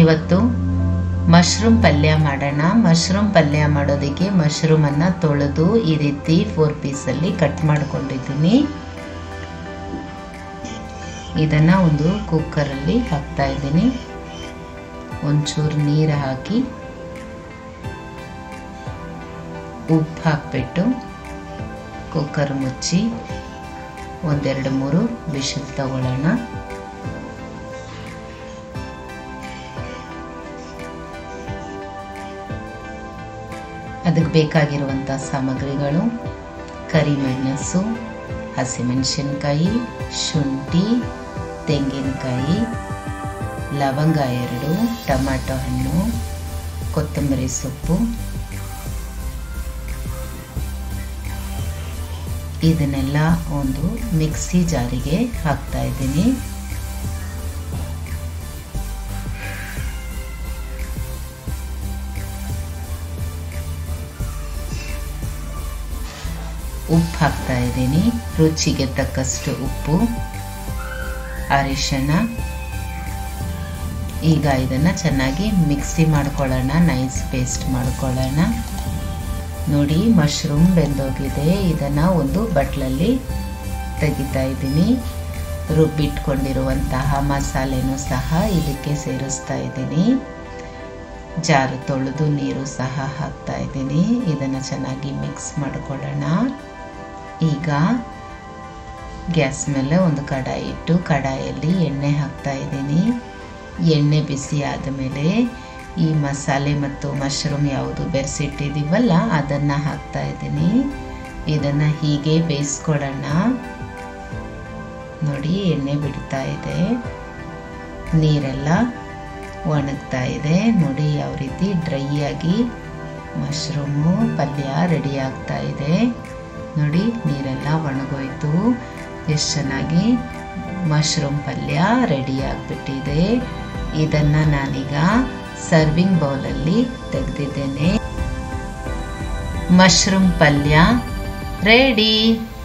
ಇವತ್ತು ಮಶ್ರೂಮ್ ಪಲ್ಯ ಮಾಡೋಣ ಮಶ್ರೂಮ್ ಪಲ್ಯ ಮಾಡೋದಕ್ಕೆ ಮಶ್ರೂಮನ್ನು ತೊಳೆದು ಈ ರೀತಿ ಫೋರ್ ಪೀಸಲ್ಲಿ ಕಟ್ ಮಾಡ್ಕೊಂಡಿದ್ದೀನಿ ಇದನ್ನು ಒಂದು ಕುಕ್ಕರಲ್ಲಿ ಹಾಕ್ತಾ ಇದ್ದೀನಿ ಒಂಚೂರು ನೀರು ಹಾಕಿ ಉಪ್ಪು ಹಾಕ್ಬಿಟ್ಟು ಕುಕ್ಕರ್ ಮುಚ್ಚಿ ಒಂದೆರಡು ಮೂರು ವಿಷಲ್ ತಗೊಳ್ಳೋಣ ಅದಕ್ಕೆ ಬೇಕಾಗಿರುವಂಥ ಸಾಮಗ್ರಿಗಳು ಕರಿಮೆಣಸು ಹಸಿಮೆಣಸಿನ್ಕಾಯಿ ಶುಂಠಿ ತೆಂಗಿನಕಾಯಿ ಲವಂಗ ಎರಡು ಟೊಮ್ಯಾಟೊ ಹಣ್ಣು ಕೊತ್ತಂಬರಿ ಸೊಪ್ಪು ಇದನ್ನೆಲ್ಲ ಒಂದು ಮಿಕ್ಸಿ ಜಾರಿಗೆ ಹಾಕ್ತಾ ಇದ್ದೀನಿ ಉಪ್ಪು ಹಾಕ್ತಾ ಇದ್ದೀನಿ ರುಚಿಗೆ ತಕ್ಕಷ್ಟು ಉಪ್ಪು ಅರಿಶಿಣ ಈಗ ಇದನ್ನು ಚೆನ್ನಾಗಿ ಮಿಕ್ಸಿ ಮಾಡ್ಕೊಳ್ಳೋಣ ನೈಸ್ ಪೇಸ್ಟ್ ಮಾಡ್ಕೊಳ್ಳೋಣ ನೋಡಿ ಮಶ್ರೂಮ್ ಬೆಂದೋಗಿದೆ ಇದನ್ನು ಒಂದು ಬಟ್ಲಲ್ಲಿ ತೆಗಿತಾ ಇದ್ದೀನಿ ರುಬ್ಬಿಟ್ಕೊಂಡಿರುವಂತಹ ಮಸಾಲೆನೂ ಸಹ ಇದಕ್ಕೆ ಸೇರಿಸ್ತಾ ಇದ್ದೀನಿ ಜಾರು ತೊಳೆದು ನೀರು ಸಹ ಹಾಕ್ತಾ ಇದ್ದೀನಿ ಇದನ್ನು ಚೆನ್ನಾಗಿ ಮಿಕ್ಸ್ ಮಾಡ್ಕೊಳ್ಳೋಣ ಈಗ ಗ್ಯಾಸ್ ಮೇಲೆ ಒಂದು ಕಡಾಯಿ ಇಟ್ಟು ಕಡಾಯಲ್ಲಿ ಎಣ್ಣೆ ಹಾಕ್ತಾ ಇದ್ದೀನಿ ಎಣ್ಣೆ ಬಿಸಿ ಆದಮೇಲೆ ಈ ಮಸಾಲೆ ಮತ್ತು ಮಶ್ರೂಮ್ ಯಾವುದು ಬೆರೆಸಿಟ್ಟಿದ್ದೀವಲ್ಲ ಅದನ್ನು ಹಾಕ್ತಾ ಇದ್ದೀನಿ ಇದನ್ನು ಹೀಗೆ ಬೇಯಿಸ್ಕೊಳ್ಳೋಣ ನೋಡಿ ಎಣ್ಣೆ ಬಿಡ್ತಾ ಇದೆ ನೀರೆಲ್ಲ ಒಣಗ್ತಾ ಇದೆ ನೋಡಿ ಯಾವ ರೀತಿ ಡ್ರೈ ಆಗಿ ಮಶ್ರೂಮು ಪಲ್ಯ ರೆಡಿ ಆಗ್ತಾ ಇದೆ ನೋಡಿ ನೀರೆಲ್ಲ ಒಣಗೋಯ್ತು ಎಷ್ಟು ಚೆನ್ನಾಗಿ ಮಶ್ರೂಮ್ ಪಲ್ಯ ರೆಡಿ ಆಗಿಬಿಟ್ಟಿದೆ ಇದನ್ನು ನಾನೀಗ ಸರ್ವಿಂಗ್ ಬೌಲಲ್ಲಿ ತೆಗೆದಿದ್ದೇನೆ ಮಶ್ರೂಮ್ ಪಲ್ಯ ರೆಡಿ